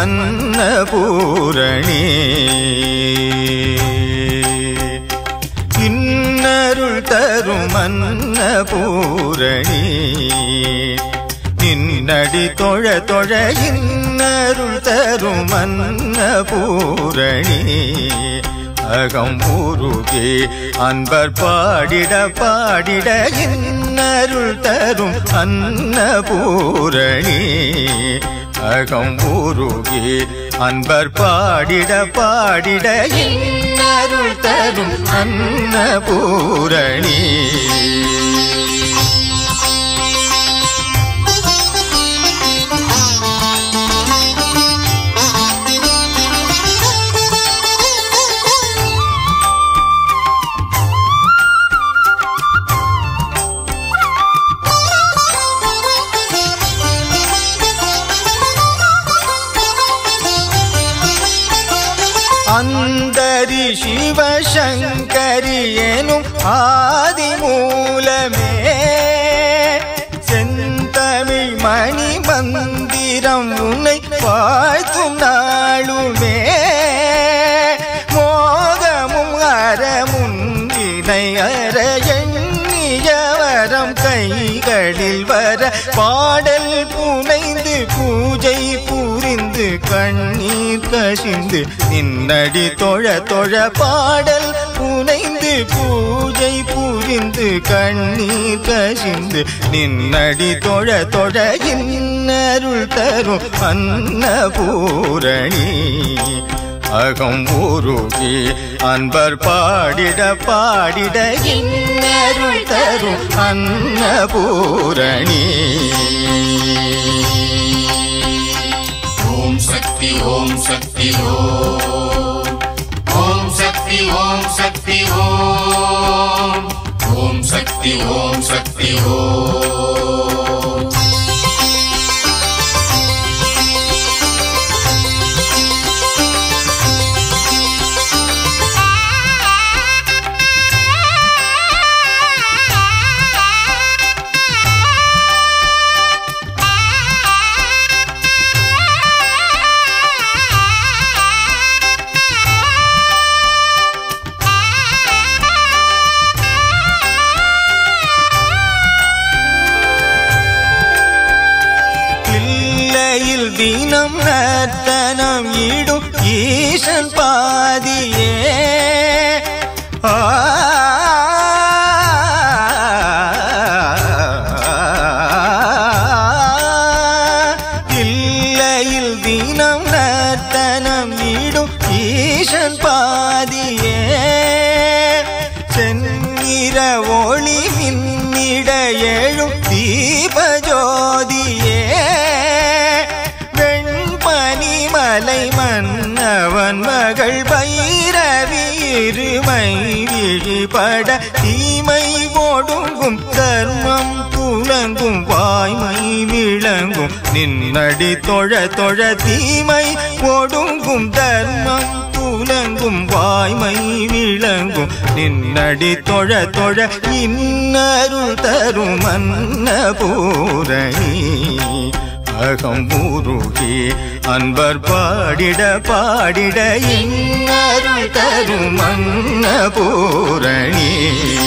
அன்னபூரணி இன்னருள் தரும் அன்னபூரணி நின்னடி தொழ தொழ இன்னருள் தரும் அன்னபூரணி அகம் உருகே அன்பர் பாடிட பாடிட இன்னருள் தரும் அன்னபூரணி அகம் உருகே அன்பர் பாடிட பாடிட இன்னருள் தரும் அன்னபூரணி அந்தரி சிவசங்கரி எனும் ஆதி மூலமே செந்தமிழ் மணி மந்திரம் உன்னை வாழ்த்தும் நாளுமே மோகமும் அறமும் வினை அற எண்ணியவரம் கைகளில் வர பாடல் புனைந்து பூஜை புரிந்து கண்ணீர் கசிந்து நின்னடி தொழ தொழ பாடல் புனைந்து பூஜை புரிந்து கண்ணீர் கசிந்து நின்னடி தொழ தொழ இன்னருள் தரும் அன்னபூரணி அகம் உருகி அன்பர் பாடிட பாடிட இன்னருள் தரும் அன்னபூரணி ஓம் சக்தி ஓம் சக்தி ஓம் ஓம் சக்தி ஓம் சக்தி ஓம் ஓம் சக்தி ஓம் சக்தி ஓம் பிள்ளையில் தினம் நர்த்தனம் இடும் ஈசன் பாதியே ஆ இல்லையில் தினம் நர்த்தனம் இடும் ஈசன் பாதியே செந்நிற ஒளி மின்னிட எழும் தீபஜோதியே வெண்பனி மலை மன்னவன் மகள் பைரவி இருமை விழிபட தீமை ஒடுங்கும் தர்மம் துலங்கும் வாய்மை விளங்கும் நின்னடி தொழ தொழ தீமை ஒடுங்கும் தர்மம் துலங்கும் வாய்மை விளங்கும் நின்னடி தொழ தொழ இன்னருள் தரும் அன்னபூரணி அகம் உருகி அன்பர் பாடிட பாடிட இன்னருள் தரும் அன்னபூரணி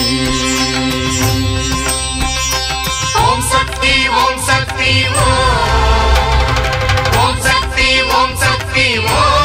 ஓம் சக்தி ஓம் சக்தி ஓம் ஓம் சக்தி ஓம் சக்தி ஓம்